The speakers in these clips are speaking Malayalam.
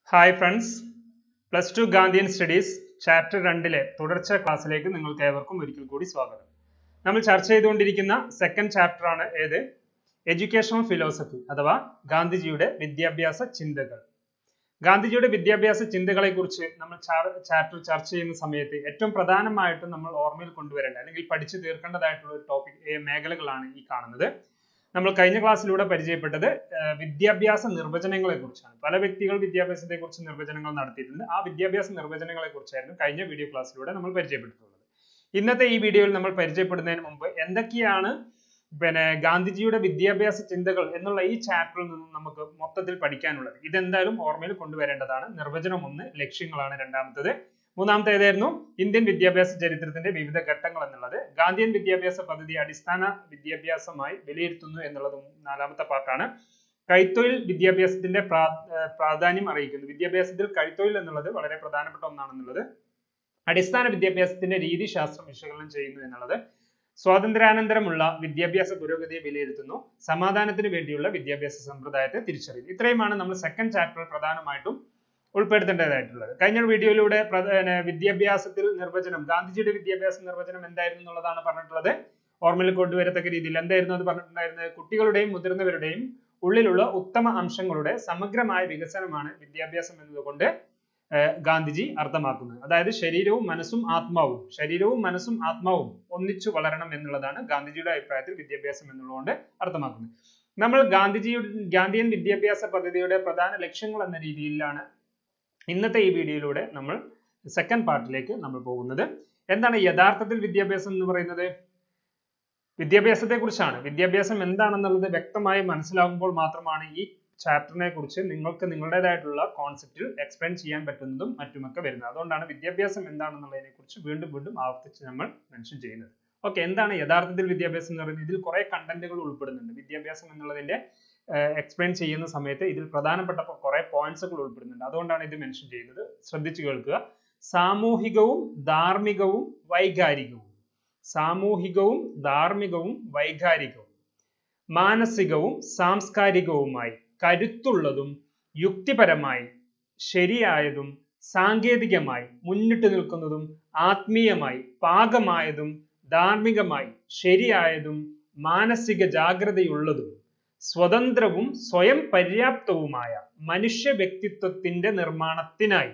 hi friends plus two Gandhian studies chapter രണ്ടിലെ തുടർച്ച ക്ലാസ്സിലേക്ക് നിങ്ങൾക്ക് ഏവർക്കും ഒരിക്കൽ കൂടി സ്വാഗതം നമ്മൾ ചർച്ച ചെയ്തുകൊണ്ടിരിക്കുന്ന സെക്കൻഡ് ചാപ്റ്റർ ആണ് ഏത് എഡ്യൂക്കേഷണൽ ഫിലോസഫി അഥവാ ഗാന്ധിജിയുടെ വിദ്യാഭ്യാസ ചിന്തകൾ ഗാന്ധിജിയുടെ വിദ്യാഭ്യാസ ചിന്തകളെ കുറിച്ച് നമ്മൾ ചാപ്റ്റർ ചർച്ച ചെയ്യുന്ന സമയത്ത് ഏറ്റവും പ്രധാനമായിട്ടും നമ്മൾ ഓർമ്മയിൽ കൊണ്ടുവരേണ്ട അല്ലെങ്കിൽ പഠിച്ചു തീർക്കേണ്ടതായിട്ടുള്ള ഒരു ടോപ്പിക് മേഖലകളാണ് ഈ കാണുന്നത് നമ്മൾ കഴിഞ്ഞ ക്ലാസ്സിലൂടെ പരിചയപ്പെട്ടത് വിദ്യാഭ്യാസ നിർവചനങ്ങളെ കുറിച്ചാണ് പല വ്യക്തികൾ വിദ്യാഭ്യാസത്തെ കുറിച്ച് നിർവചനങ്ങൾ നടത്തിയിട്ടുണ്ട് ആ വിദ്യാഭ്യാസ നിർവചനങ്ങളെ കുറിച്ചായിരുന്നു കഴിഞ്ഞ വീഡിയോ ക്ലാസ്സിലൂടെ നമ്മൾ പരിചയപ്പെട്ടിട്ടുള്ളത് ഇന്നത്തെ ഈ വീഡിയോയിൽ നമ്മൾ പരിചയപ്പെടുന്നതിന് മുമ്പ് എന്തൊക്കെയാണ് പിന്നെ ഗാന്ധിജിയുടെ വിദ്യാഭ്യാസ ചിന്തകൾ എന്നുള്ള ഈ ചാപ്റ്ററിൽ നിന്നും നമുക്ക് മൊത്തത്തിൽ പഠിക്കാനുള്ളത് ഇതെന്തായാലും ഓർമ്മയിൽ കൊണ്ടുവരേണ്ടതാണ് നിർവചനം ഒന്ന് ലക്ഷ്യങ്ങളാണ് രണ്ടാമത്തത് മൂന്നാമത്തെ ഏതായിരുന്നു ഇന്ത്യൻ വിദ്യാഭ്യാസ ചരിത്രത്തിന്റെ വിവിധ ഘട്ടങ്ങൾ എന്നുള്ളത് ഗാന്ധിയൻ വിദ്യാഭ്യാസ പദ്ധതി അടിസ്ഥാന വിദ്യാഭ്യാസമായി വിലയിരുത്തുന്നു എന്നുള്ളതും നാലാമത്തെ പാർട്ടാണ് കൈത്തൊഴിൽ വിദ്യാഭ്യാസത്തിന്റെ പ്രാധാന്യം അറിയിക്കുന്നു വിദ്യാഭ്യാസത്തിൽ കൈത്തൊഴിൽ എന്നുള്ളത് വളരെ പ്രധാനപ്പെട്ട ഒന്നാണെന്നുള്ളത് അടിസ്ഥാന വിദ്യാഭ്യാസത്തിന്റെ രീതിശാസ്ത്രം വിശകലനം ചെയ്യുന്നു എന്നുള്ളത് സ്വാതന്ത്ര്യാനന്തരമുള്ള വിദ്യാഭ്യാസ പുരോഗതിയെ വിലയിരുത്തുന്നു സമാധാനത്തിന് വേണ്ടിയുള്ള വിദ്യാഭ്യാസ സമ്പ്രദായത്തെ തിരിച്ചറിയുന്നു ഇത്രയുമാണ് നമ്മൾ സെക്കൻഡ് ചാപ്റ്ററിൽ പ്രധാനമായിട്ടും ഉൾപ്പെടുത്തേണ്ടതായിട്ടുള്ളത് കഴിഞ്ഞ വീഡിയോയിലൂടെ വിദ്യാഭ്യാസത്തിൽ നിർവചനം ഗാന്ധിജിയുടെ വിദ്യാഭ്യാസ നിർവചനം എന്തായിരുന്നു എന്നുള്ളതാണ് പറഞ്ഞിട്ടുള്ളത് ഓർമ്മയിൽ കൊണ്ടുവരത്തക്ക രീതിയിൽ എന്തായിരുന്നു അത് പറഞ്ഞിട്ടുണ്ടായിരുന്നത് കുട്ടികളുടെയും മുതിർന്നവരുടെയും ഉള്ളിലുള്ള ഉത്തമ അംശങ്ങളുടെ സമഗ്രമായ വികസനമാണ് വിദ്യാഭ്യാസം എന്നതുകൊണ്ട് ഗാന്ധിജി അർത്ഥമാക്കുന്നത് അതായത് ശരീരവും മനസ്സും ആത്മാവും ശരീരവും മനസ്സും ആത്മാവും ഒന്നിച്ചു വളരണം എന്നുള്ളതാണ് ഗാന്ധിജിയുടെ അഭിപ്രായത്തിൽ വിദ്യാഭ്യാസം എന്നുള്ളതുകൊണ്ട് അർത്ഥമാക്കുന്നത് നമ്മൾ ഗാന്ധിജിയുടെ ഗാന്ധിയൻ വിദ്യാഭ്യാസ പദ്ധതിയുടെ പ്രധാന ലക്ഷ്യങ്ങൾ എന്ന രീതിയിലാണ് ഇന്നത്തെ ഈ വീഡിയോയിലൂടെ നമ്മൾ സെക്കൻഡ് പാർട്ടിലേക്ക് നമ്മൾ പോകുന്നത് എന്താണ് യഥാർത്ഥത്തിൽ വിദ്യാഭ്യാസം എന്ന് പറയുന്നത് വിദ്യാഭ്യാസത്തെ കുറിച്ചാണ് വിദ്യാഭ്യാസം എന്താണെന്നുള്ളത് വ്യക്തമായി മനസ്സിലാകുമ്പോൾ മാത്രമാണ് ഈ ചാപ്റ്ററിനെ കുറിച്ച് നിങ്ങൾക്ക് നിങ്ങളുടേതായിട്ടുള്ള കോൺസെപ്റ്റിൽ എക്സ്പ്ലെയിൻ ചെയ്യാൻ പറ്റുന്നതും മറ്റുമൊക്കെ വരുന്നത് അതുകൊണ്ടാണ് വിദ്യാഭ്യാസം എന്താണെന്നുള്ളതിനെ കുറിച്ച് വീണ്ടും വീണ്ടും ആവർത്തിച്ച് നമ്മൾ മെൻഷൻ ചെയ്യുന്നത് ഓക്കെ എന്താണ് യഥാർത്ഥത്തിൽ വിദ്യാഭ്യാസം എന്ന് പറയുന്നത് ഇതിൽ കുറെ കണ്ടന്റുകൾ ഉൾപ്പെടുന്നുണ്ട് വിദ്യാഭ്യാസം എന്നുള്ളതിന്റെ എക്സ്പ്ലെയിൻ ചെയ്യുന്ന സമയത്ത് ഇതിൽ പ്രധാനപ്പെട്ട കുറെ പോയിന്റ്സുകൾ ഉൾപ്പെടുന്നുണ്ട് അതുകൊണ്ടാണ് ഇത് മെൻഷൻ ചെയ്യുന്നത് ശ്രദ്ധിച്ചു കേൾക്കുക സാമൂഹികവും ധാർമ്മികവും വൈകാരികവും സാമൂഹികവും ധാർമ്മികവും വൈകാരികവും മാനസികവും സാംസ്കാരികവുമായി കരുത്തുള്ളതും യുക്തിപരമായി ശരിയായതും സാങ്കേതികമായി മുന്നിട്ട് നിൽക്കുന്നതും ആത്മീയമായി പാകമായതും ധാർമ്മികമായി ശരിയായതും മാനസിക ജാഗ്രതയുള്ളതും സ്വതന്ത്രവും സ്വയം പര്യാപ്തവുമായ മനുഷ്യ വ്യക്തിത്വത്തിന്റെ നിർമ്മാണത്തിനായി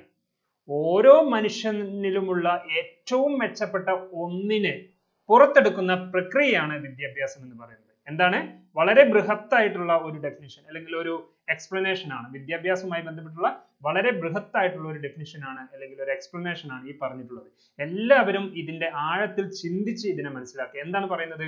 ഓരോ മനുഷ്യനിലുമുള്ള ഏറ്റവും മെച്ചപ്പെട്ട ഒന്നിനെ പുറത്തെടുക്കുന്ന പ്രക്രിയയാണ് വിദ്യാഭ്യാസം എന്ന് പറയുന്നത് എന്താണ് വളരെ ബൃഹത്തായിട്ടുള്ള ഒരു ഡെഫിനിഷൻ അല്ലെങ്കിൽ ഒരു എക്സ്പ്ലനേഷൻ ആണ് വിദ്യാഭ്യാസവുമായി ബന്ധപ്പെട്ടുള്ള വളരെ ബൃഹത്തായിട്ടുള്ള ഒരു ഡെഫിനിഷൻ ആണ് അല്ലെങ്കിൽ ഒരു എക്സ്പ്ലനേഷൻ ആണ് ഈ പറഞ്ഞിട്ടുള്ളത് എല്ലാവരും ഇതിന്റെ ആഴത്തിൽ ചിന്തിച്ച് ഇതിനെ മനസ്സിലാക്കുക എന്താണ് പറയുന്നത്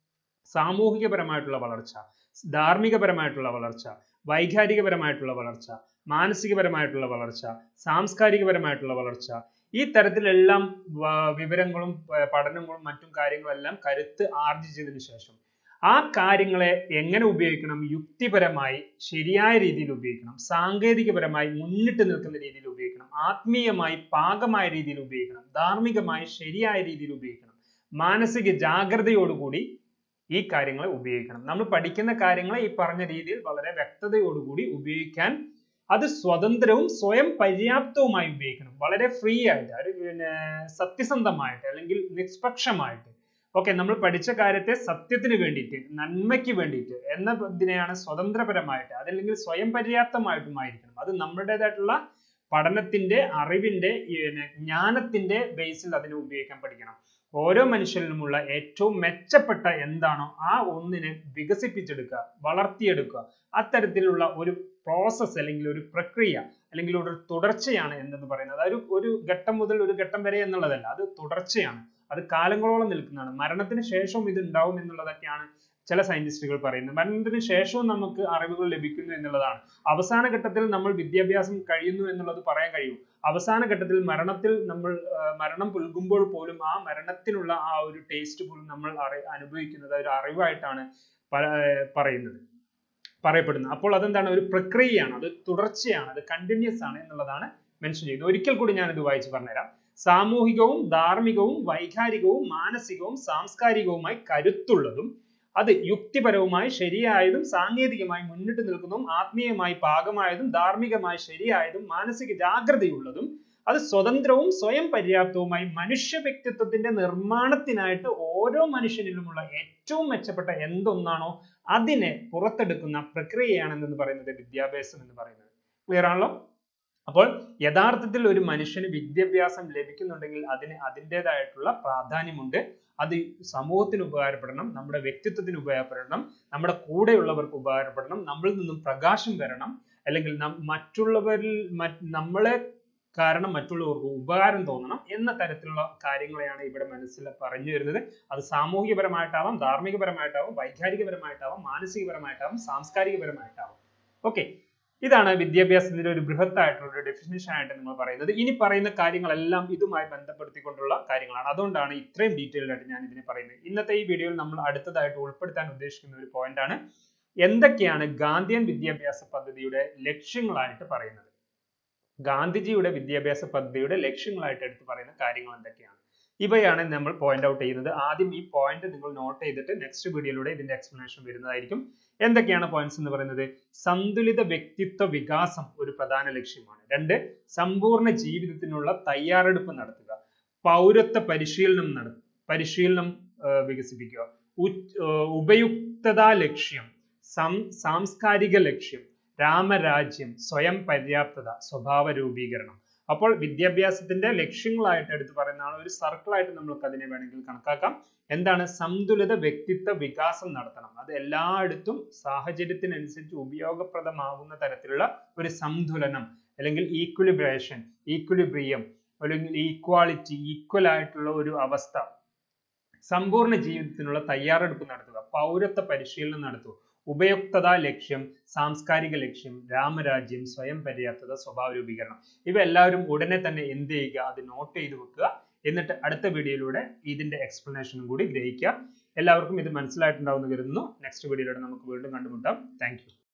സാമൂഹികപരമായിട്ടുള്ള വളർച്ച ധാർമ്മികപരമായിട്ടുള്ള വളർച്ച വൈകാരികപരമായിട്ടുള്ള വളർച്ച മാനസികപരമായിട്ടുള്ള വളർച്ച സാംസ്കാരികപരമായിട്ടുള്ള വളർച്ച ഈ തരത്തിലെല്ലാം വിവരങ്ങളും പഠനങ്ങളും മറ്റും കാര്യങ്ങളെല്ലാം കരുത്ത് ആർജിച്ചതിന് ശേഷം ആ കാര്യങ്ങളെ എങ്ങനെ ഉപയോഗിക്കണം യുക്തിപരമായി ശരിയായ രീതിയിൽ ഉപയോഗിക്കണം സാങ്കേതികപരമായി മുന്നിട്ട് നിൽക്കുന്ന രീതിയിൽ ഉപയോഗിക്കണം ആത്മീയമായി പാകമായ രീതിയിൽ ഉപയോഗിക്കണം ധാർമ്മികമായി ശരിയായ രീതിയിൽ ഉപയോഗിക്കണം മാനസിക ജാഗ്രതയോടുകൂടി ഈ കാര്യങ്ങളെ ഉപയോഗിക്കണം നമ്മൾ പഠിക്കുന്ന കാര്യങ്ങളെ ഈ പറഞ്ഞ രീതിയിൽ വളരെ വ്യക്തതയോടുകൂടി ഉപയോഗിക്കാൻ അത് സ്വതന്ത്രവും സ്വയം പര്യാപ്തവുമായി ഉപയോഗിക്കണം വളരെ ഫ്രീ ആയിട്ട് ഒരു പിന്നെ സത്യസന്ധമായിട്ട് അല്ലെങ്കിൽ നിഷ്പക്ഷമായിട്ട് ഓക്കെ നമ്മൾ പഠിച്ച കാര്യത്തെ സത്യത്തിന് വേണ്ടിയിട്ട് നന്മയ്ക്ക് വേണ്ടിയിട്ട് എന്നതിനെയാണ് സ്വതന്ത്രപരമായിട്ട് അതല്ലെങ്കിൽ സ്വയം പര്യാപ്തമായിട്ടുമായിരിക്കണം അത് നമ്മുടേതായിട്ടുള്ള പഠനത്തിന്റെ അറിവിന്റെ ജ്ഞാനത്തിന്റെ ബേസിൽ അതിനെ ഉപയോഗിക്കാൻ പഠിക്കണം ഓരോ മനുഷ്യരിലുമുള്ള ഏറ്റവും മെച്ചപ്പെട്ട എന്താണോ ആ ഒന്നിനെ വികസിപ്പിച്ചെടുക്കുക വളർത്തിയെടുക്കുക അത്തരത്തിലുള്ള ഒരു പ്രോസസ്സ് അല്ലെങ്കിൽ ഒരു പ്രക്രിയ അല്ലെങ്കിൽ ഒരു തുടർച്ചയാണ് എന്തെന്ന് പറയുന്നത് ഒരു ഒരു ഘട്ടം മുതൽ ഒരു ഘട്ടം വരെ എന്നുള്ളതല്ല അത് തുടർച്ചയാണ് അത് കാലങ്ങളോളം നിൽക്കുന്നതാണ് മരണത്തിന് ശേഷവും ഇത് ഉണ്ടാവും എന്നുള്ളതൊക്കെയാണ് ചില സയന്റിസ്റ്റുകൾ പറയുന്നത് മരണത്തിന് ശേഷവും നമുക്ക് അറിവുകൾ ലഭിക്കുന്നു എന്നുള്ളതാണ് അവസാന ഘട്ടത്തിൽ നമ്മൾ വിദ്യാഭ്യാസം കഴിയുന്നു എന്നുള്ളത് പറയാൻ കഴിയും അവസാന ഘട്ടത്തിൽ മരണത്തിൽ നമ്മൾ മരണം പുൽകുമ്പോൾ പോലും ആ മരണത്തിനുള്ള ആ ഒരു ടേസ്റ്റ് പോലും നമ്മൾ അനുഭവിക്കുന്നത് ഒരു അറിവായിട്ടാണ് പറയുന്നത് പറയപ്പെടുന്നത് അപ്പോൾ അതെന്താണ് ഒരു പ്രക്രിയയാണ് അത് തുടർച്ചയാണ് അത് കണ്ടിന്യൂസ് ആണ് എന്നുള്ളതാണ് മെൻഷൻ ചെയ്യുന്നത് ഒരിക്കൽ കൂടി ഞാൻ ഇത് വായിച്ച് പറഞ്ഞുതരാം സാമൂഹികവും ധാർമ്മികവും വൈകാരികവും മാനസികവും സാംസ്കാരികവുമായി കരുത്തുള്ളതും അത് യുക്തിപരവുമായി ശരിയായതും സാങ്കേതികമായി മുന്നിട്ട് നിൽക്കുന്നതും ആത്മീയമായി പാകമായതും ധാർമ്മികമായി ശരിയായതും മാനസിക ജാഗ്രതയുള്ളതും അത് സ്വതന്ത്രവും സ്വയം പര്യാപ്തവുമായി മനുഷ്യ വ്യക്തിത്വത്തിന്റെ നിർമ്മാണത്തിനായിട്ട് ഓരോ മനുഷ്യനിലുമുള്ള ഏറ്റവും മെച്ചപ്പെട്ട എന്തൊന്നാണോ അതിനെ പുറത്തെടുക്കുന്ന പ്രക്രിയയാണ് എന്ന് പറയുന്നത് വിദ്യാഭ്യാസം എന്ന് പറയുന്നത് ക്ലിയർ ആണല്ലോ അപ്പോൾ യഥാർത്ഥത്തിൽ ഒരു മനുഷ്യന് വിദ്യാഭ്യാസം ലഭിക്കുന്നുണ്ടെങ്കിൽ അതിന് അതിൻ്റെതായിട്ടുള്ള പ്രാധാന്യമുണ്ട് അത് സമൂഹത്തിന് ഉപകാരപ്പെടണം നമ്മുടെ വ്യക്തിത്വത്തിന് ഉപകാരപ്പെടണം നമ്മുടെ കൂടെയുള്ളവർക്ക് ഉപകാരപ്പെടണം നമ്മളിൽ നിന്നും പ്രകാശം വരണം അല്ലെങ്കിൽ മറ്റുള്ളവരിൽ നമ്മളെ കാരണം മറ്റുള്ളവർക്ക് ഉപകാരം തോന്നണം എന്ന തരത്തിലുള്ള കാര്യങ്ങളെയാണ് ഇവിടെ മനസ്സിൽ പറഞ്ഞു വരുന്നത് അത് സാമൂഹികപരമായിട്ടാവാം ധാർമ്മികപരമായിട്ടാവാം വൈകാരികപരമായിട്ടാവാം മാനസികപരമായിട്ടാവാം സാംസ്കാരികപരമായിട്ടാവാം ഓക്കെ ഇതാണ് വിദ്യാഭ്യാസത്തിന്റെ ഒരു ബൃഹത്തായിട്ടുള്ള ഒരു ഡെഫിനിഷൻ ആയിട്ട് നിങ്ങൾ പറയുന്നത് ഇനി പറയുന്ന കാര്യങ്ങളെല്ലാം ഇതുമായി ബന്ധപ്പെടുത്തിക്കൊണ്ടുള്ള കാര്യങ്ങളാണ് അതുകൊണ്ടാണ് ഇത്രയും ഡീറ്റെയിൽഡ് ആയിട്ട് ഞാൻ ഇതിനെ പറയുന്നത് ഇന്നത്തെ ഈ വീഡിയോയിൽ നമ്മൾ അടുത്തതായിട്ട് ഉൾപ്പെടുത്താൻ ഉദ്ദേശിക്കുന്ന ഒരു പോയിന്റ് ആണ് എന്തൊക്കെയാണ് ഗാന്ധിയൻ വിദ്യാഭ്യാസ പദ്ധതിയുടെ ലക്ഷ്യങ്ങളായിട്ട് പറയുന്നത് ഗാന്ധിജിയുടെ വിദ്യാഭ്യാസ പദ്ധതിയുടെ ലക്ഷ്യങ്ങളായിട്ട് എടുത്തു പറയുന്ന കാര്യങ്ങൾ എന്തൊക്കെയാണ് ഇവയാണ് നമ്മൾ പോയിന്റ് ഔട്ട് ചെയ്യുന്നത് ആദ്യം ഈ പോയിന്റ് നിങ്ങൾ നോട്ട് ചെയ്തിട്ട് നെക്സ്റ്റ് വീഡിയോയിലൂടെ ഇതിന്റെ എക്സ്പ്ലനേഷൻ വരുന്നതായിരിക്കും എന്തൊക്കെയാണ് പോയിന്റ്സ് എന്ന് പറയുന്നത് സന്തുലിത വ്യക്തിത്വ വികാസം ഒരു പ്രധാന ലക്ഷ്യമാണ് രണ്ട് സമ്പൂർണ്ണ ജീവിതത്തിനുള്ള തയ്യാറെടുപ്പ് നടത്തുക പൗരത്വ പരിശീലനം നട പരിശീലനം വികസിപ്പിക്കുക ഉപയുക്തതാ ലക്ഷ്യം സം സാംസ്കാരിക ലക്ഷ്യം രാമരാജ്യം സ്വയം പര്യാപ്തത സ്വഭാവ രൂപീകരണം അപ്പോൾ വിദ്യാഭ്യാസത്തിന്റെ ലക്ഷ്യങ്ങളായിട്ട് എടുത്തു പറയുന്നതാണ് ഒരു സർക്കിൾ ആയിട്ട് നമ്മൾക്ക് അതിനെ വേണമെങ്കിൽ കണക്കാക്കാം എന്താണ് സന്തുലിത വ്യക്തിത്വ വികാസം നടത്തണം അത് എല്ലായിടത്തും സാഹചര്യത്തിനനുസരിച്ച് ഉപയോഗപ്രദമാകുന്ന തരത്തിലുള്ള ഒരു സന്തുലനം അല്ലെങ്കിൽ ഈക്വലിബ്രേഷൻ ഈക്വലിബ്രിയം അല്ലെങ്കിൽ ഈക്വാളിറ്റി ഈക്വൽ ആയിട്ടുള്ള ഒരു അവസ്ഥ സമ്പൂർണ്ണ ജീവിതത്തിനുള്ള തയ്യാറെടുപ്പ് നടത്തുക പൗരത്വ പരിശീലനം നടത്തുക ഉപയുക്തത ലക്ഷ്യം സാംസ്കാരിക ലക്ഷ്യം രാമരാജ്യം സ്വയം പര്യാപ്തത സ്വഭാവ രൂപീകരണം ഇവ എല്ലാവരും ഉടനെ തന്നെ എന്ത് ചെയ്യുക അത് നോട്ട് ചെയ്ത് വെക്കുക എന്നിട്ട് അടുത്ത വീഡിയോയിലൂടെ ഇതിന്റെ എക്സ്പ്ലനേഷനും കൂടി ഗ്രഹിക്കുക എല്ലാവർക്കും ഇത് മനസ്സിലായിട്ടുണ്ടാവുമെന്ന് കരുതുന്നു നെക്സ്റ്റ് വീഡിയോയിലൂടെ നമുക്ക് വീണ്ടും കണ്ടുമുട്ടാം താങ്ക്